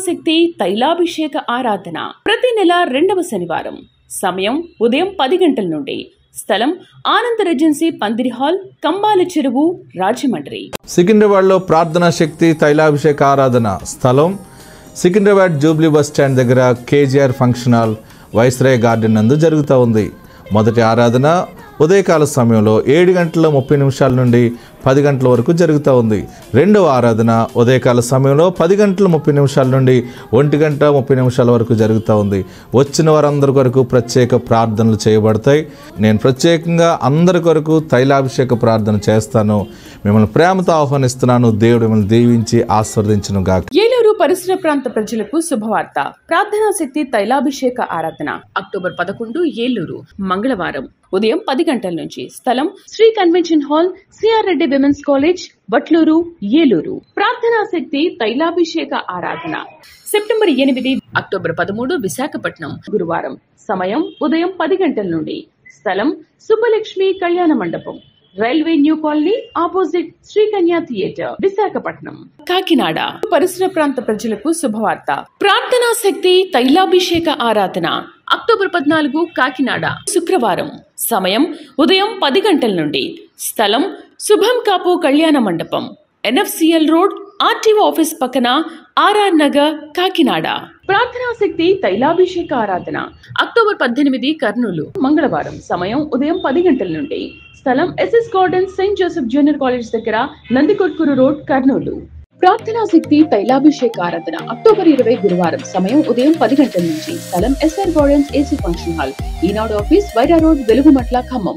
శక్తి తైలాభిషేక ఆరాధన ప్రతి నెల రెండవ శనివారం సమయం ఉదయం పది గంటల నుండి స్థలం ఆనంద్ రెజెన్సీ పందిరి హాల్ కంబాల చెరువు రాజమండ్రి సికింద్రాబాద్లో ప్రార్థనా శక్తి తైలాభిషేక ఆరాధన స్థలం సికింద్రాబాద్ జూబ్లీ బస్ స్టాండ్ దగ్గర K G R function hall Viceroy garden నందు జరుగుతూ ఉంది మొదటి ఆరాధన ఉదయకాల సమయంలో ఏడు గంటల ముప్పై నిమిషాల నుండి పది గంటల వరకు జరుగుతూ ఉంది రెండవ ఆరాధన ఉదయకాల సమయంలో పది గంటల ముప్పై నిమిషాల నుండి ఒంటి గంట ముప్పై నిమిషాల వరకు జరుగుతూ ఉంది వచ్చిన వారందరి కొరకు ప్రత్యేక ప్రార్థనలు చేయబడతాయి నేను ప్రత్యేకంగా అందరి కొరకు తైలాభిషేక ప్రార్థన చేస్తాను మిమ్మల్ని ప్రేమతో ఆహ్వానిస్తున్నాను దేవుడు మిమ్మల్ని దీవించి ఆస్వాదించను గాక ఏలూరు పరిసర ప్రాంత ప్రజలకు శుభవార్త ప్రార్థనా శక్తి తైలాభిషేక ఆరాధన అక్టోబర్ పదకొండు ఏలూరు మంగళవారం ఉదయం పది గంటల నుంచి స్థలం Sri convention hall C R Reddy women's college Vatluru Eluru ప్రార్థనా శక్తి తైలాభిషేక ఆరాధన సెప్టెంబర్ ఎనిమిది అక్టోబర్ పదమూడు విశాఖపట్నం గురువారం సమయం ఉదయం పది గంటల నుండి స్థలం Subbalakshmi Kalyana Mandapam railway new colony opposite Srikanya theatre Visakhapatnam Kakinada పరిసర ప్రాంత ప్రజలకు శుభవార్త ప్రార్థనా శక్తి తైలాభిషేక ఆరాధన అక్టోబర్ పద్నాలుగు కాకినాడ శుక్రవారం సమయం ఉదయం పది గంటల నుండి స్థలం శుభం Kapu Kalyana Mandapam N F C L road R T O office పక్కన ఆర్ఆర్ నగర్ కాకినాడ ప్రార్థనా శక్తి తైలాభిషేక ఆరాధన అక్టోబర్ పద్దెనిమిది కర్నూలు మంగళవారం సమయం ఉదయం పది గంటల నుండి స్థలం S S garden Saint Joseph junior college దగ్గర నందికొట్కూరు రోడ్ కర్నూలు ప్రార్థనా శక్తి తైలాభిషేక ఆరాధన అక్టోబర్ ఇరవై గురువారం సమయం ఉదయం పది గంటల నుంచి స్థలం S R gardens A C function hall Eenadu office Wyra road Velugumatla Khammam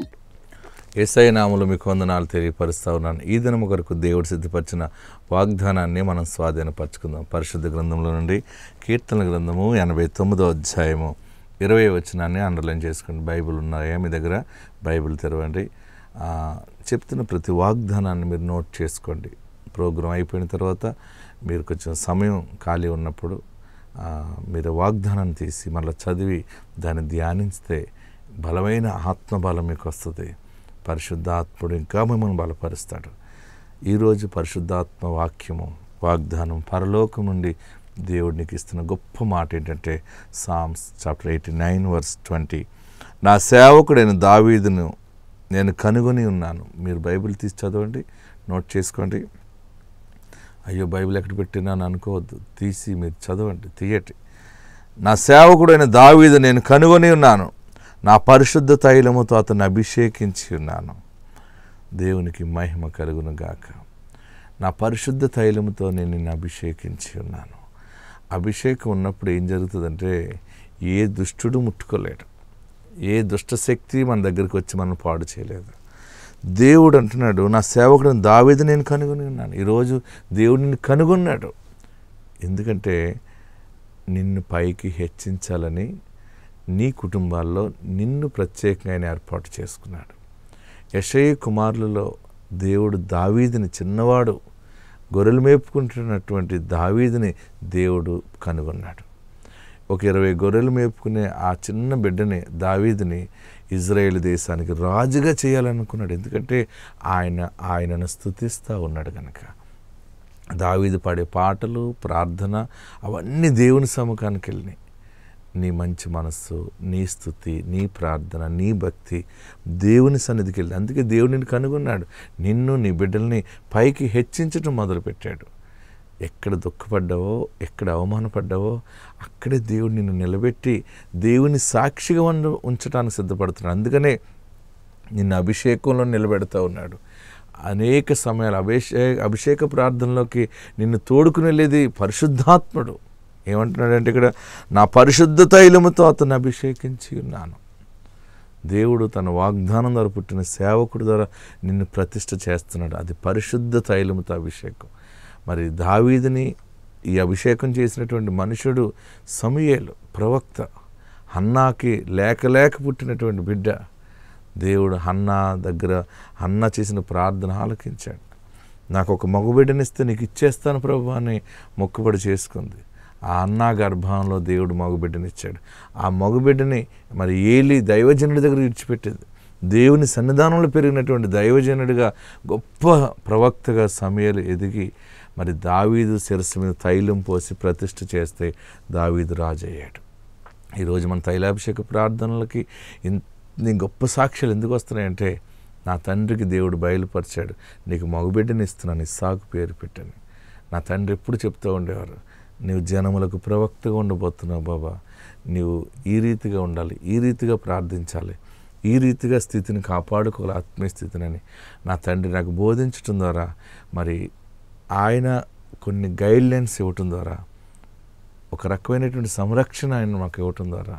ఏసై నాములు మీకు వందనాలు తెలియపరుస్తా ఉన్నాను ఈ దినము కొరకు దేవుడు సిద్ధపరిచిన వాగ్దానాన్ని మనం స్వాధీనపరచుకుందాం పరిశుద్ధ గ్రంథంలో నుండి కీర్తన గ్రంథము ఎనభై తొమ్మిదో అధ్యాయము ఇరవై వచనాన్ని అండర్లైన్ చేసుకోండి బైబిల్ ఉన్నాయా మీ దగ్గర బైబిల్ తెరవండి ఆ, చెప్తున్న ప్రతి వాగ్దానాన్ని మీరు నోట్ చేసుకోండి ప్రోగ్రాం అయిపోయిన తర్వాత మీరు కొంచెం సమయం ఖాళీ ఉన్నప్పుడు ఆ, మీరు వాగ్దానాన్ని తీసి మళ్ళీ చదివి దాన్ని ధ్యానిస్తే బలమైన ఆత్మబలం మీకు వస్తుంది పరిశుద్ధాత్ముడు ఇంకా మిమ్మల్ని బలపరుస్తాడు ఈరోజు పరిశుద్ధాత్మ వాక్యము వాగ్దానం పరలోకం నుండి దేవుడికి ఇస్తున్న గొప్ప మాట ఏంటంటే Psalms chapter eighty nine verse twenty నా సేవకుడైన దావీదును నేను కనుగొని ఉన్నాను మీరు బైబిల్ తీసి చదవండి నోట్ చేసుకోండి అయ్యో బైబిల్ ఎక్కడ పెట్టినాను అనుకోవద్దు తీసి మీరు చదవండి తీయటి నా సేవకుడైన దావీదు నేను కనుగొని ఉన్నాను నా పరిశుద్ధ తైలముతో అతన్ని అభిషేకించి ఉన్నాను దేవునికి మహిమ కలుగును గాక నా పరిశుద్ధ తైలముతో నేను నిన్ను అభిషేకించి ఉన్నాను అభిషేకం ఉన్నప్పుడు ఏం జరుగుతుందంటే ఏ దుష్టుడు ముట్టుకోలేడు ఏ దుష్ట శక్తి మన దగ్గరికి వచ్చి మనం పాడు చేయలేదు దేవుడు అంటున్నాడు నా సేవకుడిని దావేది నేను కనుగొని ఉన్నాను ఈరోజు దేవుడు నిన్ను కనుగొన్నాడు ఎందుకంటే నిన్ను పైకి హెచ్చించాలని నీ కుటుంబాల్లో నిన్ను ప్రత్యేకంగా ఆయన ఏర్పాటు చేసుకున్నాడు యశయ్య కుమారులలో దేవుడు దావీదిని చిన్నవాడు గొర్రెలు మేపుకుంటున్నటువంటి దావీదిని దేవుడు కనుగొన్నాడు ఒక ఇరవై గొర్రెలు మేపుకునే ఆ చిన్న బిడ్డని దావీదిని ఇజ్రాయేల్ దేశానికి రాజుగా చేయాలనుకున్నాడు ఎందుకంటే ఆయన ఆయనను స్థుతిస్తూ ఉన్నాడు కనుక దావీదు పాడే పాటలు ప్రార్థన అవన్నీ దేవుని సముఖానికి వెళ్ళినాయి నీ మంచి మనస్సు నీ స్థుతి నీ ప్రార్థన నీ భక్తి దేవుని సన్నిధికి వెళ్ళి అందుకే దేవుడిని కనుగొన్నాడు నిన్ను నీ బిడ్డల్ని పైకి హెచ్చించడం మొదలుపెట్టాడు ఎక్కడ దుఃఖపడ్డావో ఎక్కడ అవమానపడ్డావో అక్కడే దేవుడు నిన్ను నిలబెట్టి దేవుని సాక్షిగా ఉండ ఉంచడానికి సిద్ధపడుతున్నాడు అందుకనే నిన్ను అభిషేకంలో నిలబెడతా ఉన్నాడు అనేక సమయాలు అభిషేక అభిషేక ప్రార్థనలోకి నిన్ను తోడుకుని వెళ్ళేది పరిశుద్ధాత్ముడు ఏమంటున్నాడంటే ఇక్కడ నా పరిశుద్ధ తైలముతో అతన్ని అభిషేకించి ఉన్నాను దేవుడు తన వాగ్దానం ద్వారా పుట్టిన సేవకుడు ద్వారా నిన్ను ప్రతిష్ఠ చేస్తున్నాడు అది పరిశుద్ధ తైలముతో అభిషేకం మరి దావీదిని ఈ అభిషేకం చేసినటువంటి మనుషుడు సమయేలు ప్రవక్త హన్నాకి లేక లేక పుట్టినటువంటి బిడ్డ దేవుడు హన్నా దగ్గర హన్నా చేసిన ప్రార్థన ఆలకించాడు నాకు ఒక మగబిడ్డనిస్తే నీకు ఇచ్చేస్తాను ప్రభు అని మొక్కుబడి చేసుకుంది ఆ అన్నా గర్భంలో దేవుడు మగబిడ్డనిచ్చాడు ఆ మగబిడ్డని మరి ఏలి దైవజనుడి దగ్గర విడిచిపెట్టేది దేవుని సన్నిధానంలో పెరిగినటువంటి దైవజనుడిగా గొప్ప ప్రవక్తగా సమయాలు ఎదిగి మరి దావీదు శిరస్సు మీద తైలం పోసి ప్రతిష్ఠ చేస్తే దావీదు రాజు అయ్యాడు ఈరోజు మన తైలాభిషేక ప్రార్థనలకి ఇన్ని గొప్ప సాక్ష్యాలు ఎందుకు వస్తున్నాయంటే నా తండ్రికి దేవుడు బయలుపరిచాడు నీకు మగబిడ్డని ఇస్తున్నాను ఇస్సాకు పేరు పెట్టని నా తండ్రి ఎప్పుడు చెప్తూ ఉండేవారు నీవు జనములకు ప్రవక్తగా ఉండబోతున్నావు బాబా నీవు ఈ రీతిగా ఉండాలి ఈ రీతిగా ప్రార్థించాలి ఈ రీతిగా స్థితిని కాపాడుకోవాలి ఆత్మీయ స్థితిని నా తండ్రి నాకు బోధించటం ద్వారా మరి ఆయన కొన్ని గైడ్ లైన్స్ ఇవ్వటం ద్వారా ఒక రకమైనటువంటి సంరక్షణ ఆయన మాకు ఇవ్వటం ద్వారా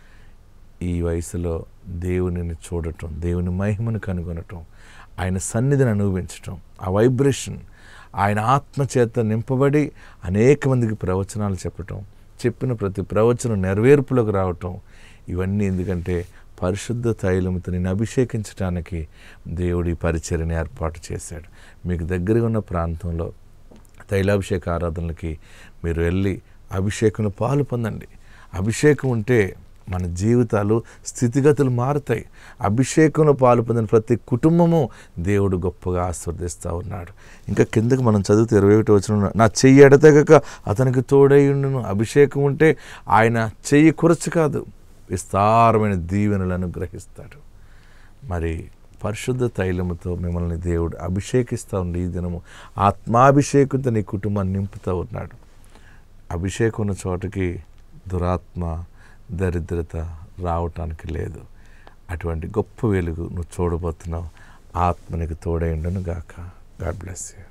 ఈ వయసులో దేవునిని చూడటం దేవుని మహిమను కనుగొనటం ఆయన సన్నిధిని అనుభవించటం ఆ వైబ్రేషన్ ఆయన ఆత్మ చేత నింపబడి అనేక మందికి ప్రవచనాలు చెప్పటం చెప్పిన ప్రతి ప్రవచనం నెరవేర్పులోకి రావటం ఇవన్నీ ఎందుకంటే పరిశుద్ధ తైలముతో నేను అభిషేకించడానికి దేవుడి పరిచర్ని ఏర్పాటు చేశాడు మీకు దగ్గరగా ఉన్న ప్రాంతంలో తైలాభిషేక ఆరాధనలకి మీరు వెళ్ళి అభిషేకంలో పాలు పొందండి అభిషేకం ఉంటే మన జీవితాలు స్థితిగతులు మారుతాయి అభిషేకంలో పాలు పొందిన ప్రతి కుటుంబము దేవుడు గొప్పగా ఆస్వాదిస్తూ ఉన్నాడు ఇంకా కిందకి మనం చదివితే ఇరవై ఒకటి వచ్చిన నా చెయ్యి ఎడతెగక అతనికి తోడైండును అభిషేకం ఉంటే ఆయన చెయ్యి కురచు కాదు విస్తారమైన దీవెనలను అనుగ్రహిస్తాడు మరి పరిశుద్ధ తైలముతో మిమ్మల్ని దేవుడు అభిషేకిస్తూ ఉండి ఈ దినము ఆత్మాభిషేకంతో నీ కుటుంబాన్ని నింపుతూ ఉన్నాడు అభిషేకం ఉన్న చోటకి దురాత్మ దరిద్రత రావటానికి లేదు అటువంటి గొప్ప వెలుగు నువ్వు చూడబోతున్నావు ఆత్మ నీకు తోడైండను గాక గాడ్ బ్లెస్ యూ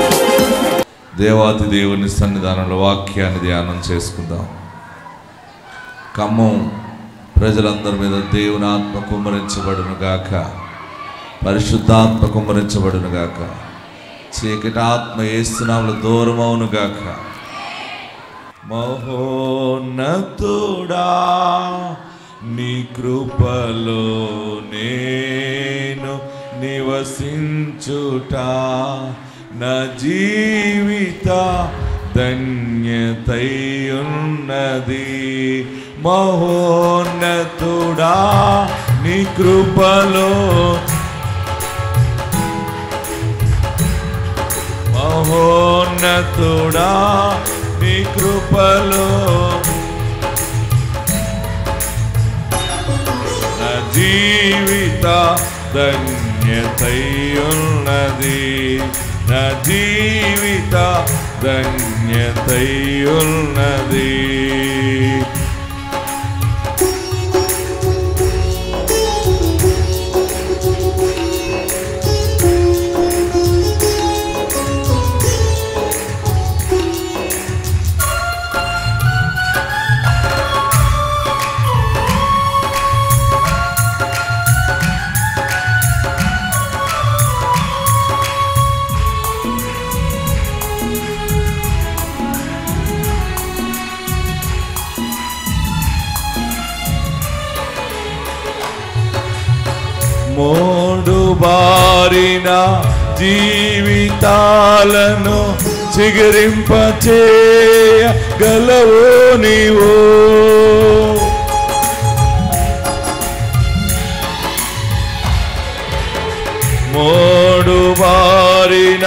దేవాతి దేవుని సన్నిధానంలో వాక్యాన్ని ధ్యానం చేసుకుందాం ఖమ్మం ప్రజలందరి మీద దేవుని ఆత్మ కుమ్మరించబడును గాక పరిశుద్ధాత్మ కుమ్మరించబడును గాక చీకటి ఆత్మ ఏస్తున్నాములు దూరం అవును గాక మహోన్నతుడా నీ కృపలో నేను నివసించుట నా జీవిత ధన్యతయున్నది మహోన్నతుడా నీ కృపలో మహోన్నతుడా నీ కృపలో నా జీవిత ధన్యతయున్నది నా జీవిత ధన్యతయున్నది మోడు బారిన జీవితాలను చిగురింపచేయ గలవో నీవో మోడు బారిన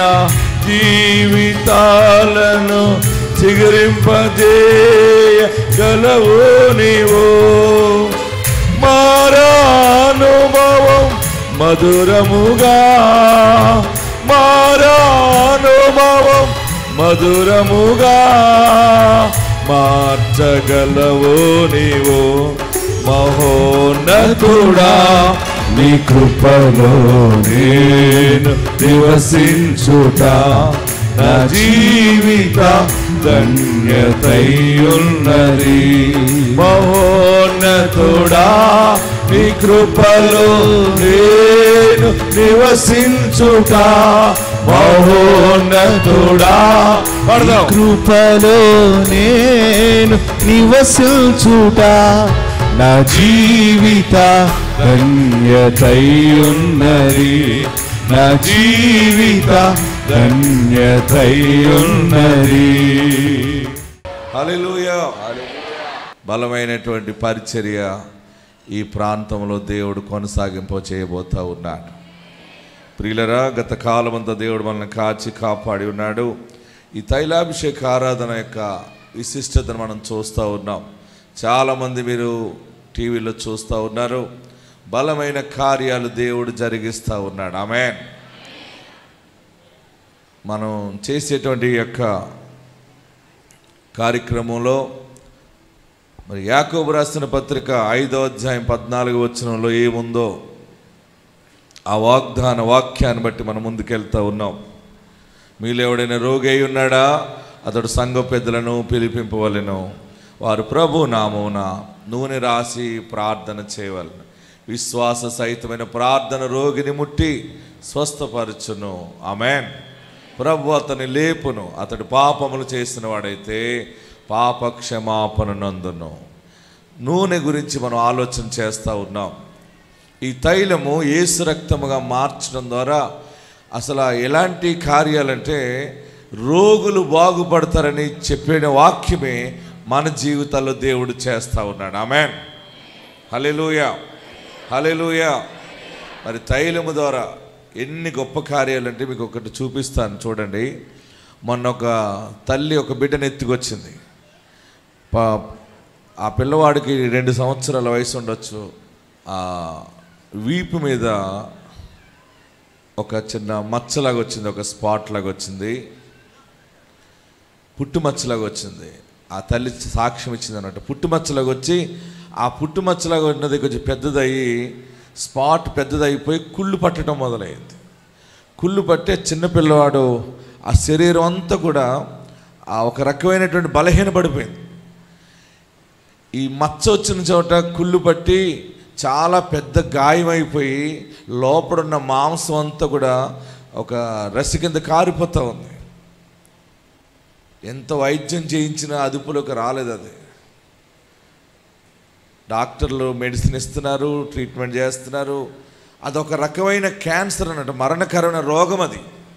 జీవితాలను చిగురింపజేయ గలవో నీవో మారానుభవం మధురముగా మారానుభవం మధురముగా మార్చగలవో నీవో మహోన్నతుడా నీ కృపలో నేను నివసించుట నా జీవిత ధన్యతయున్నది మహోన్నతుడా నీ కృపలో నేను నివసించుట మహోన్నతుడా పడదాం కృపలో నేను నివసించుట నా జీవిత ధన్యతయున్నది నా జీవిత ధన్యతయున్నది హల్లెలూయా బలమైనటువంటి పరిచర్య ఈ ప్రాంతంలో దేవుడు కొనసాగింప చేయబోతా ఉన్నాడు ప్రియులరా గత కాలమంతా దేవుడు మనల్ని కాచి కాపాడి ఉన్నాడు ఈ తైలాభిషేక ఆరాధన యొక్క విశిష్టతను మనం చూస్తూ ఉన్నాం చాలామంది మీరు టీవీలో చూస్తూ ఉన్నారు బలమైన కార్యాలు దేవుడు జరిగిస్తూ ఉన్నాడు ఆమె మనం చేసేటువంటి ఈ యొక్క కార్యక్రమంలో మరి యాకోబు రాసిన పత్రిక ఐదో అధ్యాయం పద్నాలుగు వచనంలో ఏముందో ఆ వాగ్దాన వాక్యాన్ని బట్టి మనం ముందుకెళ్తా ఉన్నాం మీలో ఎవడైనా రోగి అయి ఉన్నాడా అతడు సంఘ పెద్దలను పిలిపింపవలెను వారు ప్రభు నామమున నూనె రాసి ప్రార్థన చేయవలను విశ్వాస సహితమైన ప్రార్థన రోగిని ముట్టి స్వస్థపరచును ఆమెన్ ప్రభు అతని లేపును అతడు పాపములు చేసిన వాడైతే పాప క్షమాపణ నందును నూనె గురించి మనం ఆలోచన చేస్తూ ఉన్నాం ఈ తైలము ఏసు రక్తముగా మార్చడం ద్వారా అసలు ఎలాంటి కార్యాలంటే రోగులు బాగుపడతారని చెప్పిన వాక్యమే మన జీవితాల్లో దేవుడు చేస్తూ ఉన్నాడు ఆమెన్ హలెలూయ హలెలూయ మరి తైలము ద్వారా ఎన్ని గొప్ప కార్యాలు అంటే మీకు ఒకటి చూపిస్తాను చూడండి మొన్న ఒక తల్లి ఒక బిడ్డను ఎత్తుకొచ్చింది పా- ఆ పిల్లవాడికి రెండు సంవత్సరాల వయసు ఉండొచ్చు ఆ వీపు మీద ఒక చిన్న మచ్చలాగా వచ్చింది ఒక స్పాట్ లాగా వచ్చింది పుట్టుమచ్చలాగా వచ్చింది ఆ తల్లి సాక్ష్యం ఇచ్చింది అన్నట్టు పుట్టుమచ్చలాగా వచ్చి ఆ పుట్టుమచ్చలాగా ఉన్నది కొంచెం పెద్దదయ్యి స్పాట్ పెద్దదైపోయి కుళ్ళు పట్టడం మొదలైంది కుళ్ళు పట్టే చిన్న పిల్లవాడు ఆ శరీరం అంతా కూడా ఆ ఒక రకమైనటువంటి బలహీన పడిపోయింది ఈ మచ్చ వచ్చిన చోట కుళ్ళు పట్టి చాలా పెద్ద గాయమైపోయి లోపడున్న మాంసం అంతా కూడా ఒక రసి కింద కారిపోతూ ఉంది ఎంత వైద్యం చేయించినా అదుపులోకి రాలేదు అది డాక్టర్లు మెడిసిన్ ఇస్తున్నారు ట్రీట్మెంట్ చేస్తున్నారు అదొక రకమైన క్యాన్సర్ అన్నట్టు మరణకరమైన రోగం అది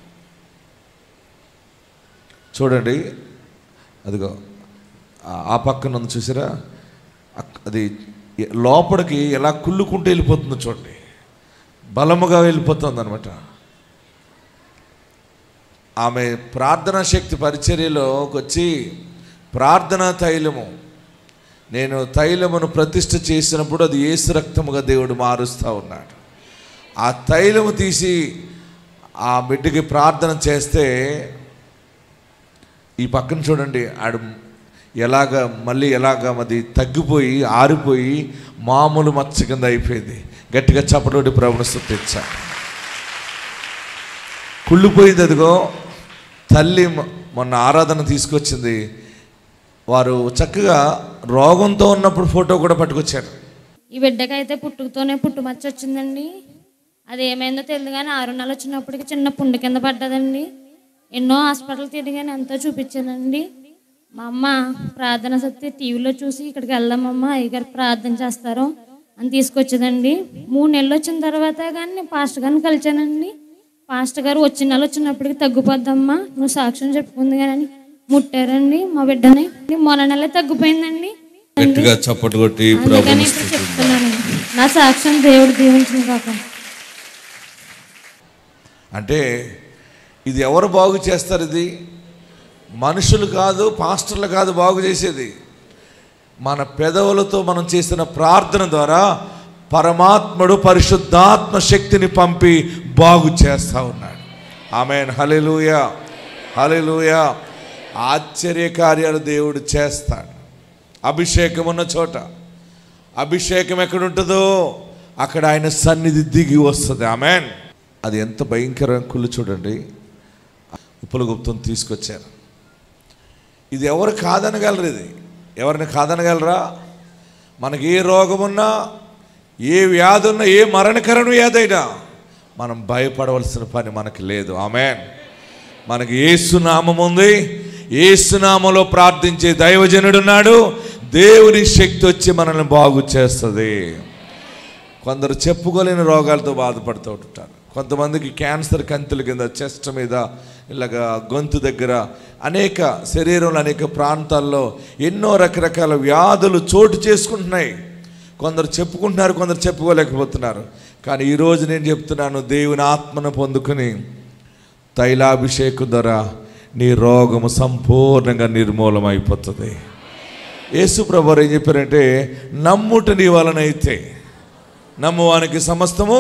చూడండి అదిగో ఆ- ఆ పక్కన ఉంది చూసారా అక్- అది ఎ- లోపలికి ఎలా కుళ్ళుకుంటూ వెళ్ళిపోతుందో చూడండి బలముగా వెళ్ళిపోతుంది అనమాట ఆమె ప్రార్థనా శక్తి పరిచర్యలోకి వచ్చి ప్రార్థనా తైలము నేను తైలమును ప్రతిష్ఠ చేసినప్పుడు అది ఏసు రక్తముగా దేవుడు మారుస్తూ ఉన్నాడు ఆ తైలము తీసి ఆ బిడ్డకి ప్రార్థన చేస్తే ఈ పక్కన చూడండి ఆడు ఎలాగ మళ్ళీ ఎలాగ అది తగ్గిపోయి ఆరిపోయి మామూలు మచ్చ కింద అయిపోయింది గట్టిగా చప్పటి ప్రభుని స్థుతించా కుళ్ళిపోయింది అదిగో తల్లి మొ- మొన్న ఆరాధన తీసుకొచ్చింది వారు చక్కగా రోగంతో ఉన్నప్పుడు ఫోటో కూడా పట్టుకొచ్చారు ఈ బిడ్డకైతే పుట్టుకతోనే పుట్టుమచ్చ వచ్చిందండి అది ఏమైందో తెలియదు కానీ ఆరు నెలలు వచ్చినప్పటికి చిన్న పుండు కింద పడ్డదండి ఎన్నో హాస్పిటల్ తిరిగాను ఎంతో చూపించానండి మా అమ్మ ప్రార్థన శక్తి టీవీలో చూసి ఇక్కడికి వెళ్దామమ్మా అయ్యగారు ప్రార్థన చేస్తారు అని తీసుకొచ్చేదండి మూడు నెలలు వచ్చిన తర్వాత కానీ నేను పాస్టర్ గారిని కలిచానండి పాస్టర్ గారు వచ్చిన నెల వచ్చినప్పటికి తగ్గిపోద్దమ్మా నువ్వు సాక్ష్యం చెప్పుకుంది కానీ ముట్టారండి మా బిడ్డని మొన్న నెల తగ్గిపోయిందండి గట్టిగా చప్పటి కొట్టి అందుకని ప్రభుని ఇప్పుడు చెప్తున్నాను నా సాక్ష్యం దేవుడు దీవించిన కాక అంటే ఇది ఎవరు బాగు చేస్తారు ఇది మనుషులు కాదు పాస్టర్లు కాదు బాగు చేసేది మన పెదవులతో మనం చేసిన ప్రార్థన ద్వారా పరమాత్ముడు పరిశుద్ధాత్మ శక్తిని పంపి బాగు చేస్తా ఉన్నాడు ఆమెన్ హలెలూయ హలెలూయ ఆశ్చర్య కార్యాలు దేవుడు చేస్తాడు అభిషేకం ఉన్న చోట అభిషేకం ఎక్కడుంటుందో అక్కడ ఆయన సన్నిధి దిగి వస్తుంది ఆమెన్ అది ఎంత భయంకరమైన కుళ్ళు చూడండి ఉప్పుల గుప్తం తీసుకొచ్చారు ఇది ఎవరు కాదనగలరు ఇది ఎవరిని కాదనగలరా మనకి ఏ రోగం ఉన్నా ఏ వ్యాధి ఉన్నా ఏ మరణకరణ వ్యాధి అయినా మనం భయపడవలసిన పని మనకి లేదు ఆమెన్ మనకి ఏసునామం ఉంది ఏసునామంలో ప్రార్థించే దైవజనుడు ఉన్నాడు దేవుని శక్తి వచ్చి మనల్ని బాగు చేస్తుంది కొందరు చెప్పుకోలేని రోగాలతో బాధపడుతూ ఉంటారు కొంతమందికి క్యాన్సర్ కంతుల కింద చెస్ట్ మీద ఇలాగా గొంతు దగ్గర అనేక శరీరంలో అనేక ప్రాంతాల్లో ఎన్నో రకరకాల వ్యాధులు చోటు చేసుకుంటున్నాయి కొందరు చెప్పుకుంటున్నారు కొందరు చెప్పుకోలేకపోతున్నారు కానీ ఈరోజు నేను చెప్తున్నాను దేవుని ఆత్మను పొందుకుని తైలాభిషేకం ద్వారా నీ రోగము సంపూర్ణంగా నిర్మూలమైపోతుంది యేసు ప్రభు ఏం చెప్పారంటే నమ్ముట నీ వలనైతే నమ్మువానికి సమస్తము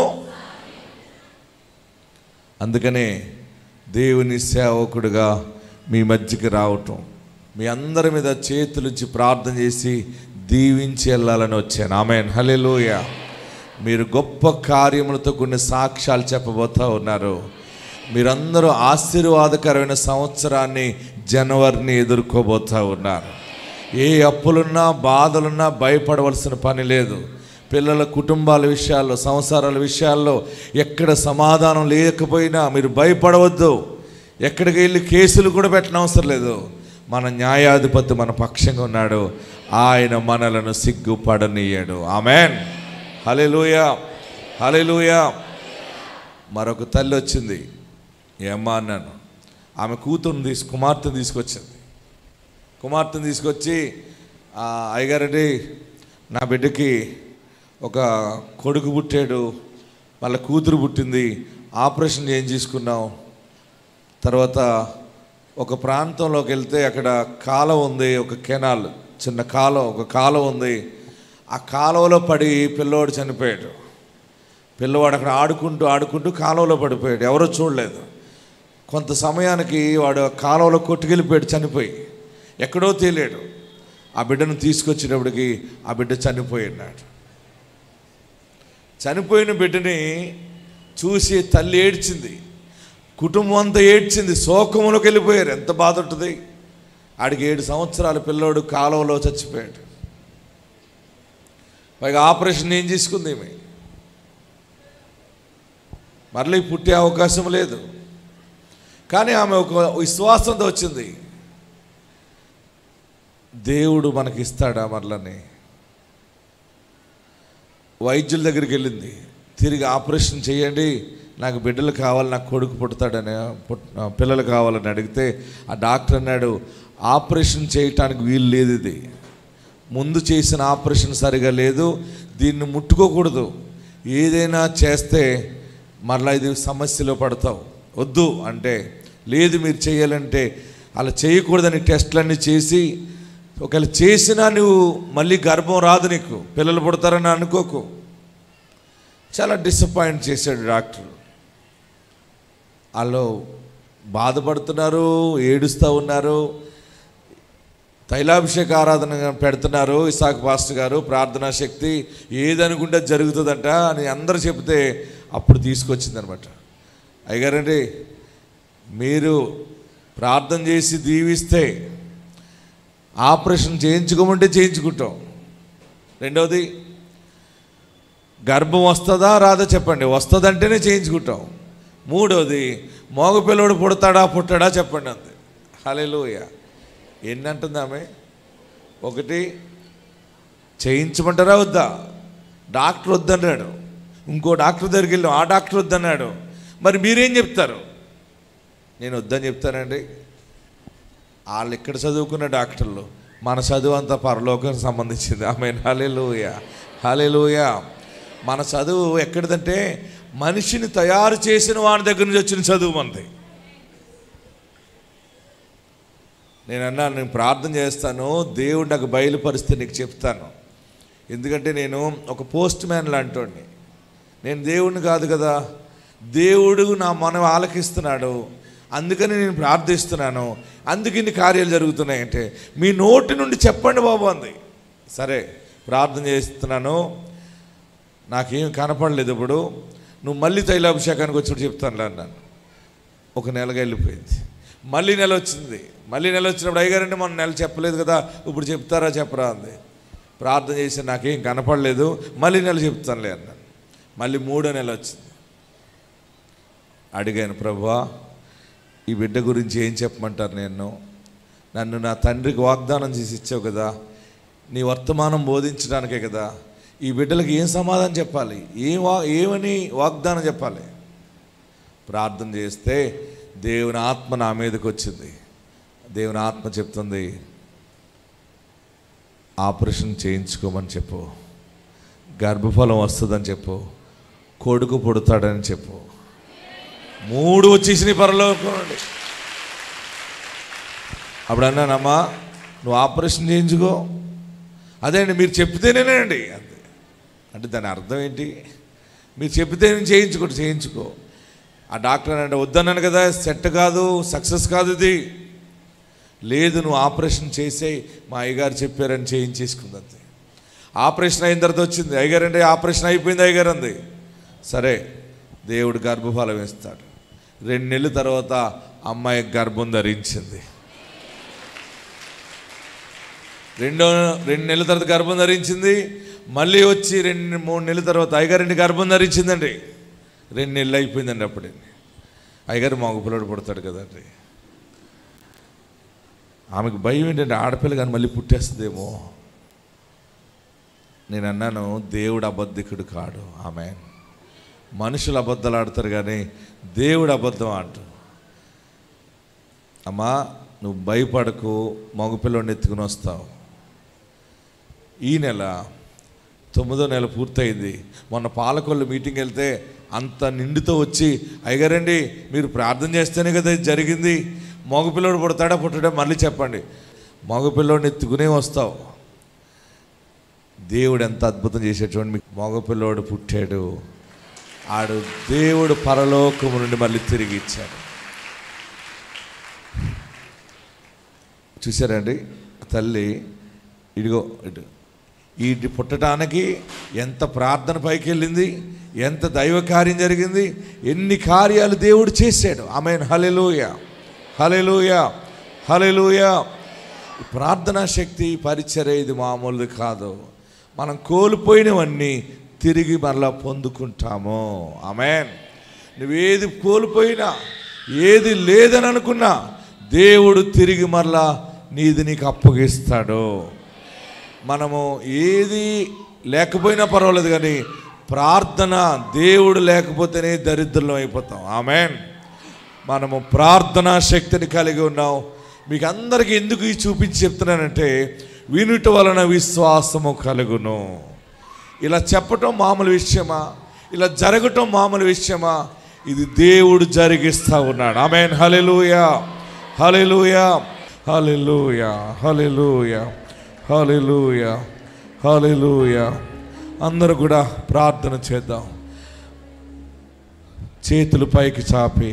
అందుకనే దేవుని సేవకుడుగా మీ మధ్యకి రావటం మీ అందరి మీద చేతులుంచి ప్రార్థన చేసి దీవించి వెళ్ళాలని వచ్చాను ఆమె హలెలోయ మీరు గొప్ప కార్యములతో కొన్ని సాక్ష్యాలు చెప్పబోతా ఉన్నారు మీరందరూ ఆశీర్వాదకరమైన సంవత్సరాన్ని జనవరిని ఎదుర్కోబోతా ఉన్నారు ఏ అప్పులున్నా బాధలున్నా భయపడవలసిన పని లేదు పిల్లల కుటుంబాల విషయాల్లో సంసారాల విషయాల్లో ఎక్కడ సమాధానం లేకపోయినా మీరు భయపడవద్దు ఎక్కడికి వెళ్ళి కేసులు కూడా పెట్టనవసరం లేదు మన న్యాయాధిపతి మన పక్షంగా ఉన్నాడు ఆయన మనలను సిగ్గుపడనీయాడు ఆమెన్ హలెలూయ హలెలూయ మరొక తల్లి వచ్చింది ఏమ్మా అన్నాను ఆమె కూతురుని తీసు కుమార్తెను తీసుకొచ్చింది కుమార్తెను తీసుకొచ్చి "ఆ, అయ్యగారండి నా బిడ్డకి ఒక కొడుకు పుట్టాడు వాళ్ళ కూతురు పుట్టింది ఆపరేషన్ ఏం చేసుకున్నాం తర్వాత ఒక ప్రాంతంలోకి వెళ్తే అక్కడ కాలం ఉంది ఒక కెనాల్ చిన్న కాలం ఒక కాలం ఉంది ఆ కాలువలో పడి పిల్లోడు చనిపోయాడు పిల్లవాడు అక్కడ ఆడుకుంటూ ఆడుకుంటూ కాలువలో పడిపోయాడు ఎవరో చూడలేదు కొంత సమయానికి వాడు ఆ కాలువలో కొట్టుకెళ్ళిపోయాడు చనిపోయి ఎక్కడో తేలాడు ఆ బిడ్డను తీసుకొచ్చేటప్పటికి ఆ బిడ్డ చనిపోయినాడు చనిపోయిన బిడ్డని చూసి తల్లి ఏడ్చింది కుటుంబం అంతా ఏడ్చింది శోకములోకి వెళ్ళిపోయారు ఎంత బాధ ఉంటుంది ఆడికి ఏడు సంవత్సరాల పిల్లోడు కాలువలో చచ్చిపోయాడు పైగా ఆపరేషన్ ఏం చేసుకుంది ఈమె మరలి పుట్టే అవకాశం లేదు కానీ ఆమె ఒక విశ్వాసంతో వచ్చింది దేవుడు మనకి ఇస్తాడా మరలని వైద్యుల దగ్గరికి వెళ్ళింది తిరిగి ఆపరేషన్ చేయండి నాకు బిడ్డలు కావాలి నాకు కొడుకు పుడతాడని పుట్- పిల్లలు కావాలని అడిగితే ఆ డాక్టర్ అన్నాడు ఆపరేషన్ చేయటానికి వీలు లేదు ఇది ముందు చేసిన ఆపరేషన్ సరిగా లేదు దీన్ని ముట్టుకోకూడదు ఏదైనా చేస్తే మరలా ఇది సమస్యలో పడతావు వద్దు అంటే లేదు మీరు చేయాలంటే అలా చేయకూడదని టెస్ట్లన్నీ చేసి ఒకవేళ చేసినా నువ్వు మళ్ళీ గర్భం రాదు నీకు పిల్లలు పుడతారని అనుకోకు చాలా డిసప్పాయింట్ చేశాడు డాక్టర్ వాళ్ళు బాధపడుతున్నారు ఏడుస్తూ ఉన్నారు తైలాభిషేక ఆరాధన పెడుతున్నారు ఇసాక్ పాస్టర్ గారు ప్రార్థనా శక్తి ఏదనుకుంటే అది జరుగుతుందంట అని అందరూ చెప్తే అప్పుడు తీసుకొచ్చింది అనమాట అయ్యగారండి మీరు ప్రార్థన చేసి దీవిస్తే ఆపరేషన్ చేయించుకోమంటే చేయించుకుంటాం రెండవది గర్భం వస్తుందా రాదా చెప్పండి వస్తుందంటేనే చేయించుకుంటాం మూడవది మగపిల్లడు పుడతాడా పుట్టాడా చెప్పండి అంతే హలేలుయ ఎన్ని అంటుంది ఆమె ఒకటి చేయించమంటారా వద్దా డాక్టర్ వద్దన్నాడు ఇంకో డాక్టర్ దగ్గరికి వెళ్ళాం ఆ డాక్టర్ వద్దన్నాడు మరి మీరేం చెప్తారు నేను వద్దని చెప్తానండి వాళ్ళు ఇక్కడ చదువుకున్న డాక్టర్లు మన చదువు అంతా పరలోకం సంబంధించింది ఆమె హాలేలుయ హాలేలుయ మన చదువు ఎక్కడిదంటే మనిషిని తయారు చేసిన వాడి దగ్గర నుంచి వచ్చిన చదువు మనది నేను అన్నాను నేను ప్రార్థన చేస్తాను దేవుడు నాకు బయలుపరిస్తే నీకు చెప్తాను ఎందుకంటే నేను ఒక పోస్ట్ మ్యాన్ లాంటోడిని నేను దేవుడిని కాదు కదా దేవుడు నా మనం ఆలకిస్తున్నాడు అందుకని నేను ప్రార్థిస్తున్నాను అందుకు ఇన్ని కార్యాలు జరుగుతున్నాయంటే మీ నోటి నుండి చెప్పండి బాబు అంది సరే ప్రార్థన చేస్తున్నాను నాకేం కనపడలేదు ఇప్పుడు నువ్వు మళ్ళీ తైలాభిషేకానికి వచ్చి చెప్తాను అన్నాను ఒక నెలగా వెళ్ళిపోయింది మళ్ళీ నెల వచ్చింది మళ్ళీ నెల వచ్చినప్పుడు అయ్యగారంటే మనం నెల చెప్పలేదు కదా ఇప్పుడు చెప్తారా చెప్పరా అంది ప్రార్థన చేసి నాకేం కనపడలేదు మళ్ళీ నెల చెప్తానులే అన్నాను మళ్ళీ మూడో నెల వచ్చింది అడిగాను ప్రభువా ఈ బిడ్డ గురించి ఏం చెప్పమంటారు నేను నన్ను నా తండ్రికి వాగ్దానం చేసి ఇచ్చావు కదా నీ వర్తమానం బోధించడానికే కదా ఈ బిడ్డలకు ఏం సమాధానం చెప్పాలి ఏం వా ఏమని వాగ్దానం చెప్పాలి ప్రార్థన చేస్తే దేవుని ఆత్మ నా మీదకి వచ్చింది దేవుని ఆత్మ చెప్తుంది ఆపరేషన్ చేయించుకోమని చెప్పు గర్భఫలం వస్తుందని చెప్పు కొడుకు పుడతాడని చెప్పు మూడు వచ్చేసినాయి పరలోకం నుండి అప్పుడు అన్నానమ్మా నువ్వు ఆపరేషన్ చేయించుకో అదే అండి మీరు చెప్తేనేనండి అంతే అంటే దాని అర్థం ఏంటి మీరు చెప్తే నేను చేయించుకో చేయించుకో ఆ డాక్టర్ అంటే వద్దన్నాను కదా సెట్ కాదు సక్సెస్ కాదు ఇది లేదు నువ్వు ఆపరేషన్ చేసే మా అయ్యగారు చెప్పారని చేయించేసుకుంది అంతే ఆపరేషన్ అయిన తర్వాత వచ్చింది అయ్యగారు అంటే ఆపరేషన్ అయిపోయింది అయ్యగారు అంది సరే దేవుడు గర్భఫలం ఇస్తాడు రెండు నెలల తర్వాత అమ్మాయి గర్భం ధరించింది రెండో రెండు నెలల తర్వాత గర్భం ధరించింది మళ్ళీ వచ్చి రెండు మూడు నెలల తర్వాత అయ్యగారింటి గర్భం ధరించిందండి రెండు నెలలు అయిపోయిందండి అప్పుడే అయ్యగారు మాకు పిల్లడు పుడతాడు కదండి ఆమెకు భయం ఏంటంటే ఆడపిల్ల కానీ మళ్ళీ పుట్టేస్తుందేమో నేను అన్నాను దేవుడు అబద్ధికుడు కాడు ఆమె మనుషులు అబద్ధాలు ఆడతారు కానీ దేవుడు అబద్ధం ఆడు అమ్మా నువ్వు భయపడకు మగపిల్లని ఎత్తుకుని వస్తావు ఈ నెల తొమ్మిదో నెల పూర్తయింది మొన్న పాలకొల్లు మీటింగ్ వెళ్తే అంత నిండుతో వచ్చి అయ్యగారండి మీరు ప్రార్థన చేస్తేనే కదా ఇది జరిగింది మగపిల్లోడు పుడతాడా పుట్టడా మళ్ళీ చెప్పండి మగపిల్లోడిని ఎత్తుకునే వస్తావు దేవుడు ఎంత అద్భుతం చేసేటువంటి మీకు మగపిల్లోడు పుట్టాడు ఆడు దేవుడు పరలోకము నుండి మళ్ళీ తిరిగి ఇచ్చాడు చూసారండి తల్లి ఇదిగో ఇటు ఈ పుట్టడానికి ఎంత ప్రార్థన పైకి వెళ్ళింది ఎంత దైవ కార్యం జరిగింది ఎన్ని కార్యాలు దేవుడు చేశాడు ఆమె హలెలూయ హలెలూయ హలెలూయ ప్రార్థనా శక్తి పరిచర్య ఇది మామూలుది కాదు మనం కోల్పోయినవన్నీ తిరిగి మరలా పొందుకుంటాము ఆమెన్ నువ్వేది కోల్పోయినా ఏది లేదని అనుకున్నా దేవుడు తిరిగి మరలా నీది నీకు అప్పగిస్తాడు మనము ఏది లేకపోయినా పర్వాలేదు కానీ ప్రార్థన దేవుడు లేకపోతేనే దరిద్రం అయిపోతాం ఆమెన్ మనము ప్రార్థనా శక్తిని కలిగి ఉన్నాం మీకు అందరికీ ఎందుకు ఇది చూపించి చెప్తున్నానంటే వినుట వలన విశ్వాసము కలుగును ఇలా చెప్పటం మామూలు విషయమా ఇలా జరగటం మామూలు విషయమా ఇది దేవుడు జరిగిస్తా ఉన్నాడు amen hallelujah hallelujah hallelujah hallelujah hallelujah hallelujah అందరూ కూడా ప్రార్థన చేద్దాం చేతులు పైకి చాపి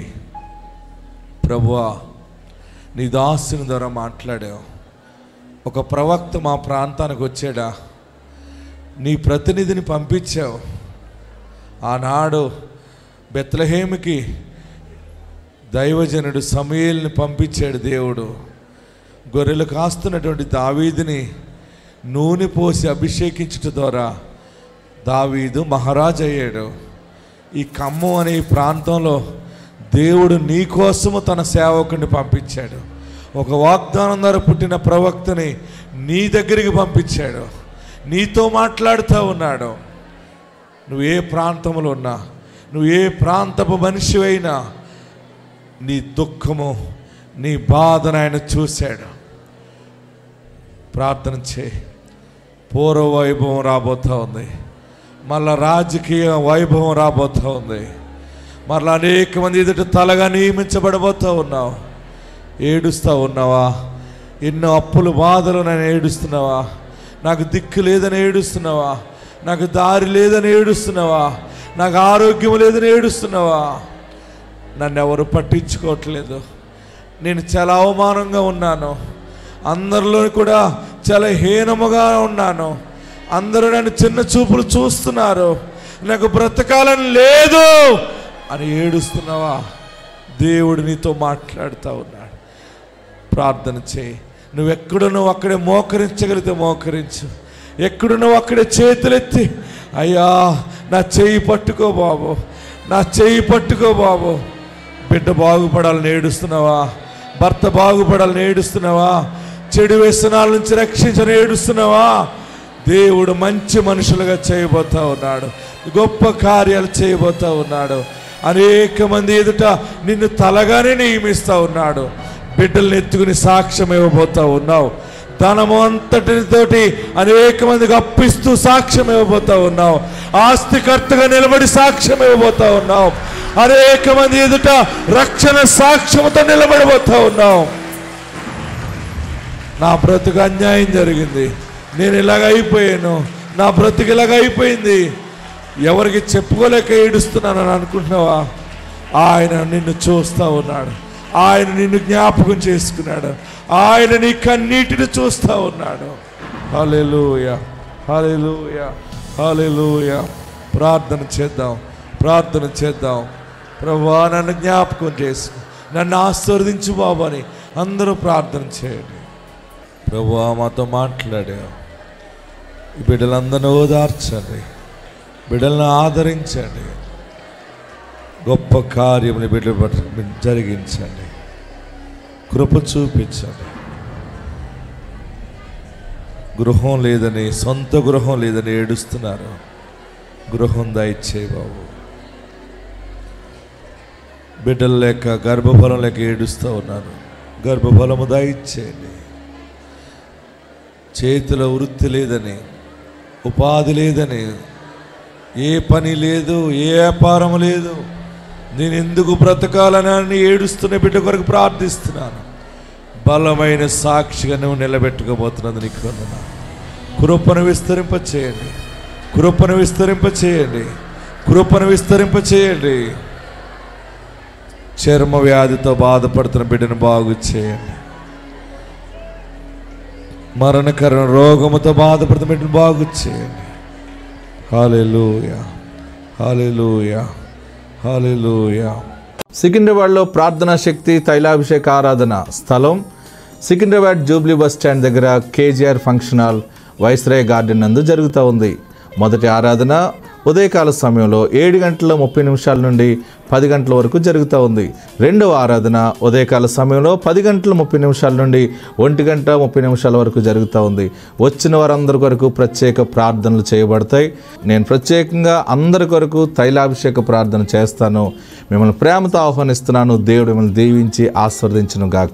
ప్రభువా నీ దాసుని ద్వారా మాట్లాడావు ఒక ప్రవక్త మా ప్రాంతానికి వచ్చాడా నీ ప్రతినిధిని పంపించావు ఆనాడు బెత్లహేమికి దైవజనుడు సమయల్ని పంపించాడు దేవుడు గొర్రెలు కాస్తున్నటువంటి దావీదిని నూనె పోసి అభిషేకించుట ద్వారా దావీదు మహారాజు అయ్యాడు ఈ ఖమ్మం అనే ఈ ప్రాంతంలో దేవుడు నీ కోసము తన సేవకుని పంపించాడు ఒక వాగ్దానం ద్వారా పుట్టిన ప్రవక్తని నీ దగ్గరికి పంపించాడు నీతో మాట్లాడుతూ ఉన్నాడు నువ్వు ఏ ప్రాంతంలో ఉన్నా నువ్వు ఏ ప్రాంతపు మనిషి అయినా నీ దుఃఖము నీ బాధను ఆయన చూశాడు ప్రార్థన చేయి పూర్వ వైభవం రాబోతూ ఉంది మళ్ళా రాజకీయ వైభవం రాబోతూ ఉంది మరలా అనేక మంది ఎదుట తలగా నియమించబడబోతూ ఉన్నావు ఏడుస్తూ ఉన్నావా ఎన్నో అప్పులు బాధలు నేను ఏడుస్తున్నావా నాకు దిక్కు లేదని ఏడుస్తున్నావా నాకు దారి లేదని ఏడుస్తున్నావా నాకు ఆరోగ్యం లేదని ఏడుస్తున్నావా నన్ను ఎవరు పట్టించుకోవట్లేదు నేను చాలా అవమానంగా ఉన్నాను అందరిలో కూడా చాలా హీనముగా ఉన్నాను అందరూ నన్ను చిన్న చూపులు చూస్తున్నారు నాకు బ్రతకాలని లేదు అని ఏడుస్తున్నావా దేవుడు నీతో మాట్లాడుతూ ఉన్నాడు ప్రార్థన చేయి నువ్వు ఎక్కడున్నావు అక్కడే మోకరించగలిగితే మోకరించు ఎక్కడున్నావు అక్కడే చేతులెత్తి అయ్యా నా చెయ్యి పట్టుకో బాబు నా చెయ్యి పట్టుకో బాబు బిడ్డ బాగుపడాలని ఏడుస్తున్నావా భర్త బాగుపడాలని ఏడుస్తున్నావా చెడు వ్యసనాల నుంచి రక్షించని ఏడుస్తున్నావా దేవుడు మంచి మనుషులుగా చేయబోతా ఉన్నాడు గొప్ప కార్యాలు చేయబోతా ఉన్నాడు అనేక మంది ఎదుట నిన్ను తలగానే నియమిస్తా ఉన్నాడు బిడ్డల్ని ఎత్తుకుని సాక్ష్యం ఇవ్వబోతా ఉన్నావు ధనము అంతటితోటి అనేక మందికి అప్పిస్తూ సాక్ష్యం ఇవ్వబోతా ఉన్నావు ఆస్తికర్తగా నిలబడి సాక్ష్యం ఇవ్వబోతా ఉన్నావు అనేక మంది ఎదుట రక్షణ సాక్ష్యంతో నిలబడబోతా ఉన్నావు నా బ్రతుకు అన్యాయం జరిగింది నేను ఇలాగ అయిపోయాను నా బ్రతుకు ఇలాగ అయిపోయింది ఎవరికి చెప్పుకోలేక ఏడుస్తున్నానని అనుకుంటున్నావా ఆయన నిన్ను చూస్తూ ఉన్నాడు ఆయన నిన్ను జ్ఞాపకం చేసుకున్నాడు ఆయన నీ కన్నీటిని చూస్తూ ఉన్నాడు హల్లెలూయ హల్లెలూయ హల్లెలూయ ప్రార్థన చేద్దాం ప్రార్థన చేద్దాం ప్రభా నన్ను జ్ఞాపకం చేసుకు నన్ను ఆశీర్వదించు బాబు అని అందరూ ప్రార్థన చేయండి ప్రభా మాతో మాట్లాడావు ఈ బిడ్డలందరినీ ఓదార్చండి బిడ్డలను ఆదరించండి గొప్ప కార్యముని బిడ్డల పట్ల జరిగించండి కృప చూపించండి గృహం లేదని సొంత గృహం లేదని ఏడుస్తున్నారు గృహం దయచే బాబు బిడ్డలు లేక గర్భఫలం లేక ఏడుస్తూ ఉన్నారు గర్భఫలము దయచేయండి చేతిలో వృత్తి లేదని ఉపాధి లేదని ఏ పని లేదు ఏ వ్యాపారం లేదు నేను ఎందుకు బ్రతకాలని ఏడుస్తున్న బిడ్డ కొరకు ప్రార్థిస్తున్నాను బలమైన సాక్షిగా నువ్వు నిలబెట్టుకోబోతున్నది నీకు వందనాలు. కృపను విస్తరింప చేయండి కృపను విస్తరింప చేయండి కృపను విస్తరింప చేయండి చర్మ వ్యాధితో బాధపడుతున్న బిడ్డను బాగు చేయండి మరణకర రోగముతో బాధపడుతున్న బిడ్డను బాగు చేయండి హాలెలూయ హాలెలూయ హాలెలూయ సికింద్రాబాద్లో ప్రార్థనా శక్తి తైలాభిషేక ఆరాధన స్థలం సికింద్రాబాద్ జూబ్లీ బస్ స్టాండ్ దగ్గర K G R function hall Viceroy garden నందు జరుగుతూ ఉంది మొదటి ఆరాధన ఉదయకాల సమయంలో ఏడు గంటల ముప్పై నిమిషాల నుండి పది గంటల వరకు జరుగుతూ ఉంది రెండవ ఆరాధన ఉదయకాల సమయంలో పది గంటల ముప్పై నిమిషాల నుండి ఒంటి గంట ముప్పై నిమిషాల వరకు జరుగుతూ ఉంది వచ్చిన వారందరి కొరకు ప్రత్యేక ప్రార్థనలు చేయబడతాయి నేను ప్రత్యేకంగా అందరి కొరకు తైలాభిషేక ప్రార్థన చేస్తాను మిమ్మల్ని ప్రేమతో ఆహ్వానిస్తున్నాను దేవుడు మిమ్మల్ని దీవించి ఆస్వాదించును గాక